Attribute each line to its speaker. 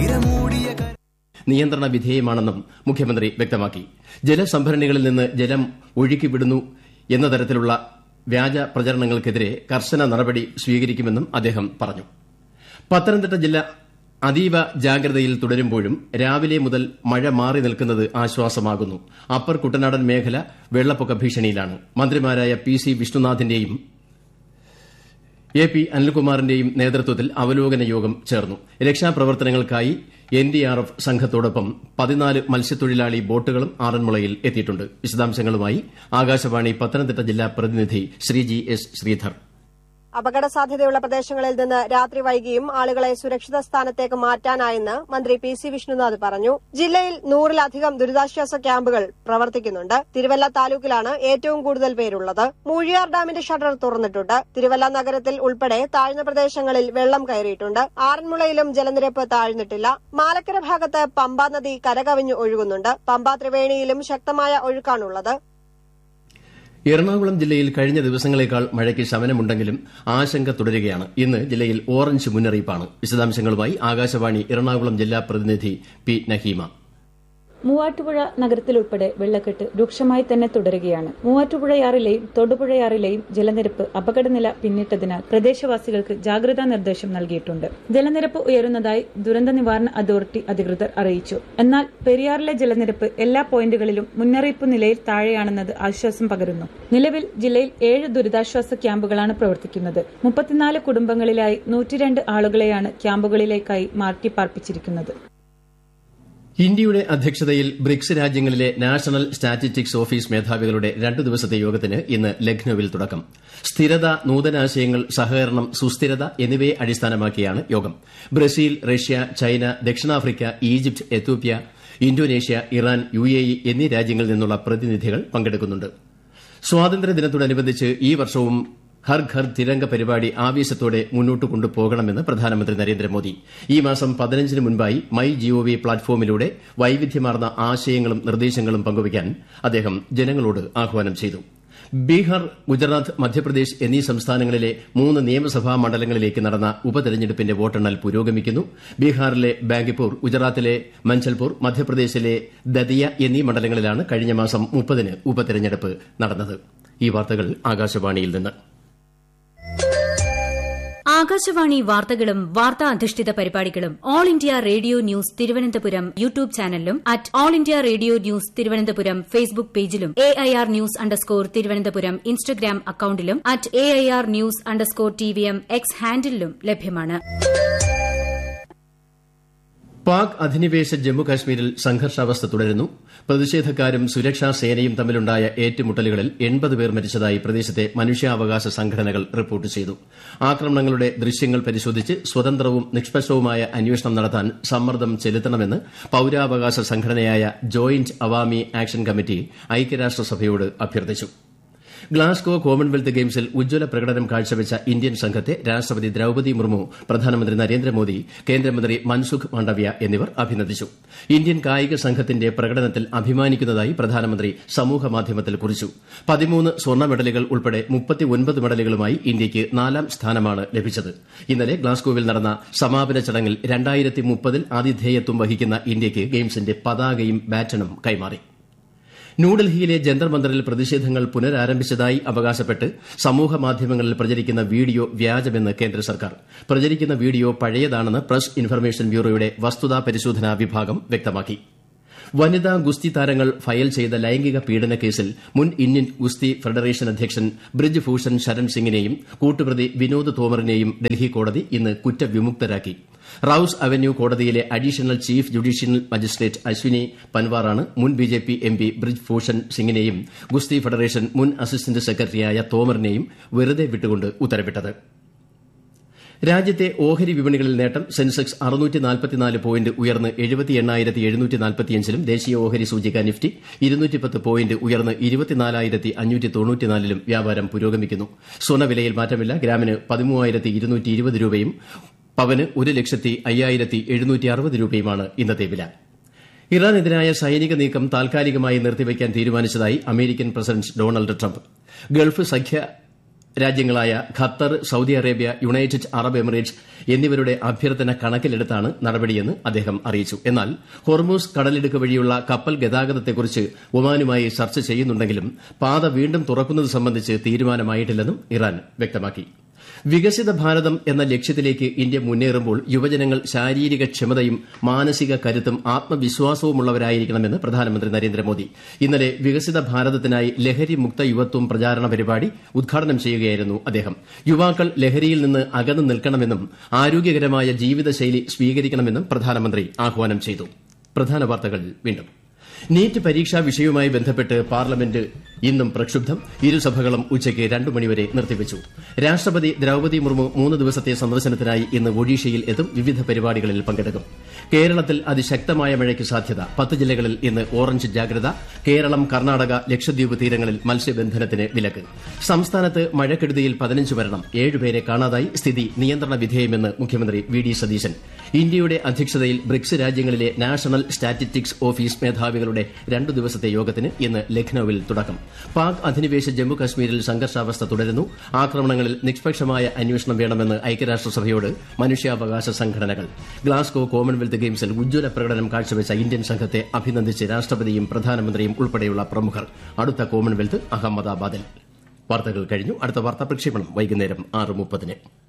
Speaker 1: തിരമൂടിയ കര
Speaker 2: നിയന്ത്രണ വിധേയമാണെന്നും മുഖ്യമന്ത്രി വ്യക്തമാക്കി ജലസംഭരണികളിൽ നിന്ന് ജലം ഒഴുക്കിവിടുന്നു എന്ന തരത്തിലുള്ള വ്യാജ പ്രചരണങ്ങൾക്കെതിരെ കർശന നടപടി സ്വീകരിക്കുമെന്നും അദ്ദേഹം പറഞ്ഞു പത്തനംതിട്ട ജില്ല അതീവ ജാഗ്രതയിൽ തുടരുമ്പോഴും രാവിലെ മുതൽ മഴ മാറി നിൽക്കുന്നത് ആശ്വാസമാകുന്നു അപ്പർ കുട്ടനാടൻ മേഖല വെള്ളപ്പൊക്ക ഭീഷണിയിലാണ് മന്ത്രിമാരായ പി സി വിഷ്ണുനാഥിന്റെയും എ പി അനിൽകുമാറിന്റെയും നേതൃത്വത്തിൽ അവലോകന യോഗം ചേർന്നു രക്ഷാപ്രവർത്തനങ്ങൾക്കായി എൻ ഡി ആർ എഫ് സംഘത്തോടൊപ്പം പതിനാല് മത്സ്യത്തൊഴിലാളി ബോട്ടുകളും ആറന്മുളയിൽ എത്തിയിട്ടുണ്ട് വിശദാംശങ്ങളുമായി ആകാശവാണി പത്തനംതിട്ട ജില്ലാ പ്രതിനിധി ശ്രീജി എസ് ശ്രീധർ
Speaker 3: അപകട സാധ്യതയുള്ള പ്രദേശങ്ങളിൽ നിന്ന് രാത്രി വൈകിയും ആളുകളെ സുരക്ഷിത സ്ഥാനത്തേക്ക് മാറ്റാനായെന്ന് മന്ത്രി പി സി വിഷ്ണുനാഥ് പറഞ്ഞു ജില്ലയിൽ നൂറിലധികം ദുരിതാശ്വാസ ക്യാമ്പുകൾ പ്രവർത്തിക്കുന്നുണ്ട് തിരുവല്ല താലൂക്കിലാണ് ഏറ്റവും കൂടുതൽ പേരുള്ളത് മൂഴിയാർ ഡാമിന്റെ ഷട്ടർ തുറന്നിട്ടുണ്ട് തിരുവല്ല നഗരത്തിൽ ഉൾപ്പെടെ താഴ്ന്ന പ്രദേശങ്ങളിൽ വെള്ളം കയറിയിട്ടുണ്ട് ആറന്മുളയിലും ജലനിരപ്പ് താഴ്ന്നിട്ടില്ല മാലക്കര ഭാഗത്ത് പമ്പാ നദി കരകവിഞ്ഞു ഒഴുകുന്നുണ്ട് പമ്പാ ത്രിവേണിയിലും ശക്തമായ ഒഴുക്കാണുള്ളത്
Speaker 2: എറണാകുളം ജില്ലയിൽ കഴിഞ്ഞ ദിവസങ്ങളേക്കാൾ മഴയ്ക്ക് ശമനമുണ്ടെങ്കിലും ആശങ്ക തുടരുകയാണ് ഇന്ന് ജില്ലയിൽ ഓറഞ്ച് മുന്നറിയിപ്പാണ് വിശദാംശങ്ങളുമായി ആകാശവാണി എറണാകുളം ജില്ലാ പ്രതിനിധി പി നഹീമ
Speaker 4: മൂവാറ്റുപുഴ നഗരത്തിലുൾപ്പെടെ വെള്ളക്കെട്ട് രൂക്ഷമായി തന്നെ തുടരുകയാണ് മൂവാറ്റുപുഴയാറിലെയും തൊടുപുഴയാറിലെയും ജലനിരപ്പ് അപകടനില പിന്നിട്ടതിനാൽ പ്രദേശവാസികൾക്ക് ജാഗ്രതാ നിർദ്ദേശം നൽകിയിട്ടുണ്ട് ജലനിരപ്പ് ഉയരുന്നതായി ദുരന്ത നിവാരണ അതോറിറ്റി അധികൃതർ അറിയിച്ചു എന്നാൽ പെരിയാറിലെ ജലനിരപ്പ് എല്ലാ പോയിന്റുകളിലും മുന്നറിയിപ്പ് നിലയിൽ താഴെയാണെന്നത് ആശ്വാസം പകരുന്നു നിലവിൽ ജില്ലയിൽ ഏഴ് ദുരിതാശ്വാസ ക്യാമ്പുകളാണ് പ്രവർത്തിക്കുന്നത് മുപ്പത്തിനാല് കുടുംബങ്ങളിലായി നൂറ്റിരണ്ട് ആളുകളെയാണ് ക്യാമ്പുകളിലേക്കായി മാറ്റിപ്പാർപ്പിച്ചിരിക്കുന്നത്
Speaker 2: ഇന്ത്യയുടെ അധ്യക്ഷതയിൽ ബ്രിക്സ് രാജ്യങ്ങളിലെ നാഷണൽ സ്റ്റാറ്റിസ്റ്റിക്സ് ഓഫീസ് മേധാവികളുടെ രണ്ടു ദിവസത്തെ യോഗത്തിന് ഇന്ന് ലക്നൌവിൽ തുടക്കം സ്ഥിരത നൂതനാശയങ്ങൾ സഹകരണം സുസ്ഥിരത എന്നിവയെ അടിസ്ഥാനമാക്കിയാണ് യോഗം ബ്രസീൽ റഷ്യ ചൈന ദക്ഷിണാഫ്രിക്ക Egypt Ethiopia Indonesia Iran U A E എന്നീ രാജ്യങ്ങളിൽ നിന്നുള്ള പ്രതിനിധികൾ പങ്കെടുക്കുന്നുണ്ട് സ്വാതന്ത്ര്യദിനത്തോടനുബന്ധിച്ച് ഈ വർഷവും ഹർ ഘർ തിരംഗ പരിപാടി ആവേശത്തോടെ മുന്നോട്ട് കൊണ്ടുപോകണമെന്ന് പ്രധാനമന്ത്രി നരേന്ദ്രമോദി ഈ മാസം പതിനഞ്ചിന് മുൻപായി മൈ ജിഒവി പ്ലാറ്റ്ഫോമിലൂടെ വൈവിധ്യമാർന്ന ആശയങ്ങളും നിർദ്ദേശങ്ങളും പങ്കുവയ്ക്കാൻ അദ്ദേഹം ജനങ്ങളോട് ആഹ്വാനം ചെയ്തു ബീഹാർ ഗുജറാത്ത് മധ്യപ്രദേശ് എന്നീ സംസ്ഥാനങ്ങളിലെ മൂന്ന് നിയമസഭാ മണ്ഡലങ്ങളിലേക്ക് നടന്ന ഉപതെരഞ്ഞെടുപ്പിന്റെ വോട്ടെണ്ണൽ പുരോഗമിക്കുന്നു ബീഹാറിലെ ബാങ്കിപ്പൂർ ഗുജറാത്തിലെ മഞ്ചൽപൂർ മധ്യപ്രദേശിലെ ദതിയ എന്നീ മണ്ഡലങ്ങളിലാണ് കഴിഞ്ഞ മാസം മുപ്പതിന് ഉപതെരഞ്ഞെടുപ്പ് നടന്നത് ഈ വാർത്തകൾ ആകാശവാണിയിൽ നിന്ന്
Speaker 5: ആകാശവാണി വാർത്തകളും വാർത്താ അധിഷ്ഠിത പരിപാടികളും all India radio news Thiruvananthapuram YouTube ചാനലിലും at all India radio news Thiruvananthapuram Facebook പേജിലും A I R news underscore Thiruvananthapuram Instagram അക്കൌണ്ടിലും at A I R news underscore T V M X ഹാൻഡിലും ലഭ്യമാണ്
Speaker 2: പാക് അധിനിവേശ ജമ്മുകാശ്മീരിൽ സംഘർഷാവസ്ഥ തുടരുന്നു പ്രതിഷേധക്കാരും സുരക്ഷാ സേനയും തമ്മിലുണ്ടായ ഏറ്റുമുട്ടലുകളിൽ എൺപത് പേർ മരിച്ചതായി പ്രദേശത്തെ മനുഷ്യാവകാശ സംഘടനകൾ റിപ്പോർട്ട് ചെയ്തു ആക്രമണങ്ങളുടെ ദൃശ്യങ്ങൾ പരിശോധിച്ച് സ്വതന്ത്രവും നിഷ്പക്ഷവുമായ അന്വേഷണം നടത്താൻ സമ്മർദ്ദം ചെലുത്തണമെന്ന് പൌരാവകാശ സംഘടനയായ ജോയിന്റ് അവാമി ആക്ഷൻ കമ്മിറ്റി ഐക്യരാഷ്ട്രസഭയോട് അഭ്യർത്ഥിച്ചു ഗ്ലാസ്ഗോ കോമൺവെൽത്ത് ഗെയിംസിൽ ഉജ്ജ്വല പ്രകടനം കാഴ്ചവെച്ച ഇന്ത്യൻ സംഘത്തെ രാഷ്ട്രപതി ദ്രൌപതി മുർമു പ്രധാനമന്ത്രി നരേന്ദ്രമോദി കേന്ദ്രമന്ത്രി മൻസുഖ് മാണ്ഡവ്യ എന്നിവർ അഭിനന്ദിച്ചു ഇന്ത്യൻ കായിക സംഘത്തിന്റെ പ്രകടനത്തിൽ അഭിമാനിക്കുന്നതായി പ്രധാനമന്ത്രി സമൂഹമാധ്യമത്തിൽ കുറിച്ചു പതിമൂന്ന് സ്വർണ്ണ മെഡലുകൾ ഉൾപ്പെടെ മുപ്പത്തിയൊൻപത് മെഡലുകളുമായി ഇന്ത്യയ്ക്ക് നാലാം സ്ഥാനമാണ് ലഭിച്ചത് ഇന്നലെ ഗ്ലാസ്ഗോവിൽ നടന്ന സമാപന ചടങ്ങിൽ രണ്ടായിരത്തി മുപ്പതിൽ ആതിഥേയത്വം വഹിക്കുന്ന ഇന്ത്യയ്ക്ക് ഗെയിംസിന്റെ പതാകയും ബാറ്റണും കൈമാറി ന്യൂഡൽഹിയിലെ ജന്തർ മന്ദറിൽ പ്രതിഷേധങ്ങൾ പുനരാരംഭിച്ചതായി അവകാശപ്പെട്ട് സമൂഹ മാധ്യമങ്ങളിൽ പ്രചരിക്കുന്ന വീഡിയോ വ്യാജമെന്ന് കേന്ദ്ര സർക്കാർ പ്രചരിക്കുന്ന വീഡിയോ പഴയതാണെന്ന് പ്രസ് ഇൻഫർമേഷൻ ബ്യൂറോയുടെ വസ്തുതാ പരിശോധനാ വിഭാഗം വ്യക്തമാക്കി വനിതാ ഗുസ്തി താരങ്ങൾ ഫയൽ ചെയ്ത ലൈംഗിക പീഡന കേസിൽ മുൻ ഇന്ത്യൻ ഗുസ്തി ഫെഡറേഷൻ അധ്യക്ഷൻ ബ്രിജ് ഭൂഷൺ ശരൺ സിംഗിനെയും കൂട്ടുപ്രതി വിനോദ് തോമറിനെയും ഡൽഹി കോടതി ഇന്ന് കുറ്റവിമുക്തരാക്കി റൌസ് അവന്യൂ കോടതിയിലെ additional chief judicial magistrate Ashwini പൻവാറാണ് മുൻ ബിജെപി എംപി ബ്രിജ് ഭൂഷൺ സിംഗിനെയും ഗുസ്തി ഫെഡറേഷൻ മുൻ അസിസ്റ്റന്റ് സെക്രട്ടറിയായ തോമറിനെയും വെറുതെ വിട്ടുകൊണ്ട് ഉത്തരവിട്ടത് രാജ്യത്തെ ഓഹരി വിപണികളിൽ നേട്ടം സെൻസെക്സ് പോയിന്റ് ഉയർന്ന് ലും ദേശീയ ഓഹരി സൂചിക നിഫ്റ്റി പോയിന്റ് ഉയർന്ന് ലും വ്യാപാരം പുരോഗമിക്കുന്നു സ്വർണ്ണവിലയിൽ മാറ്റമില്ല ഗ്രാമിന് പതിമൂവായിരത്തി രൂപയും പവന് ഒരു ലക്ഷത്തി അയ്യായിരത്തി എഴുന്നൂറ്റി അറുപത് രൂപയുമാണ് ഇന്നത്തെ വില ഇറാനെതിരായ സൈനിക നീക്കം താൽക്കാലികമായി നിർത്തിവയ്ക്കാൻ തീരുമാനിച്ചതായി American president Donald Trump Gulf സഖ്യ രാജ്യങ്ങളായ Qatar Saudi Arabia United Arab Emirates എന്നിവരുടെ അഭ്യർത്ഥന കണക്കിലെടുത്താണ് നടപടിയെന്ന് അദ്ദേഹം അറിയിച്ചു എന്നാൽ ഹൊർമൂസ് കടലിടുക്ക് വഴിയുള്ള കപ്പൽ ഗതാഗതത്തെക്കുറിച്ച് ഒമാനുമായി ചർച്ച ചെയ്യുന്നുണ്ടെങ്കിലും പാത വീണ്ടും തുറക്കുന്നത് സംബന്ധിച്ച് തീരുമാനമായിട്ടില്ലെന്നും ഇറാൻ വ്യക്തമാക്കി വികസിത ഭാരതം എന്ന ലക്ഷ്യത്തിലേക്ക് ഇന്ത്യ മുന്നേറുമ്പോൾ യുവജനങ്ങൾ ശാരീരിക ക്ഷമതയും മാനസിക കരുത്തും ആത്മവിശ്വാസവുമുള്ളവരായിരിക്കണമെന്ന് പ്രധാനമന്ത്രി നരേന്ദ്രമോദി ഇന്നലെ വികസിത ഭാരതത്തിനായി ലഹരി മുക്ത യുവത്വം പ്രചാരണ പരിപാടി ഉദ്ഘാടനം ചെയ്യുകയായിരുന്നു അദ്ദേഹം യുവാക്കൾ ലഹരിയിൽ നിന്ന് അകന്നു നിൽക്കണമെന്നും ആരോഗ്യകരമായ ജീവിതശൈലി സ്വീകരിക്കണമെന്നും പ്രധാനമന്ത്രി ആഹ്വാനം ചെയ്തു പ്രധാന വാർത്തകൾ വീണ്ടും നീറ്റ് പരീക്ഷാ വിഷയവുമായി ബന്ധപ്പെട്ട് പാർലമെന്റ് ഇന്നും പ്രക്ഷുബ്ധം ഇരുസഭകളും ഉച്ചയ്ക്ക് രണ്ടു മണിവരെ നിർത്തിവച്ചു രാഷ്ട്രപതി ദ്രൌപതി മുർമു മൂന്ന് ദിവസത്തെ സന്ദർശനത്തിനായി ഇന്ന് ഒഡീഷയിൽ എത്തും വിവിധ പരിപാടികളിൽ പങ്കെടുക്കും കേരളത്തിൽ അതിശക്തമായ മഴയ്ക്ക് സാധ്യത പത്ത് ജില്ലകളിൽ ഇന്ന് ഓറഞ്ച് ജാഗ്രത കേരളം കർണാടക ലക്ഷദ്വീപ് തീരങ്ങളിൽ മത്സ്യബന്ധനത്തിന് വിലക്ക് സംസ്ഥാനത്ത് മഴക്കെടുതിയിൽ പതിനഞ്ച് മരണം ഏഴുപേരെ കാണാതായി സ്ഥിതി നിയന്ത്രണ വിധേയമെന്ന് മുഖ്യമന്ത്രി വി ഡി സതീശൻ ഇന്ത്യയുടെ അധ്യക്ഷതയിൽ ബ്രിക്സ് രാജ്യങ്ങളിലെ നാഷണൽ സ്റ്റാറ്റിസ്റ്റിക്സ് ഓഫീസ് മേധാവികളുടെ രണ്ടു ദിവസത്തെ യോഗത്തിന് ഇന്ന് ലഖ്നൌവിൽ തുടക്കം പാക് അധിനിവേശ ജമ്മു കശ്മീരിൽ സംഘർഷാവസ്ഥ തുടരുന്നു ആക്രമണങ്ങളിൽ നിഷ്പക്ഷമായ അന്വേഷണം വേണമെന്ന് ഐക്യരാഷ്ട്രസഭയോട് മനുഷ്യാവകാശ സംഘടനകൾ ഗ്ലാസ്കോ കോമൺവെൽത്ത് ഗെയിംസിൽ ഉജ്ജ്വല പ്രകടനം കാഴ്ചവെച്ച ഇന്ത്യൻ സംഘത്തെ അഭിനന്ദിച്ച് രാഷ്ട്രപതിയും പ്രധാനമന്ത്രിയും ഉൾപ്പെടെയുള്ള പ്രമുഖർ അടുത്ത കോമൺവെൽത്ത് അഹമ്മദാബാദിൽ വാർത്തകൾ കഴിഞ്ഞു അടുത്ത വാർത്താ പ്രക്ഷേപണം വൈകുന്നേരം ആറ് മുപ്പതിന്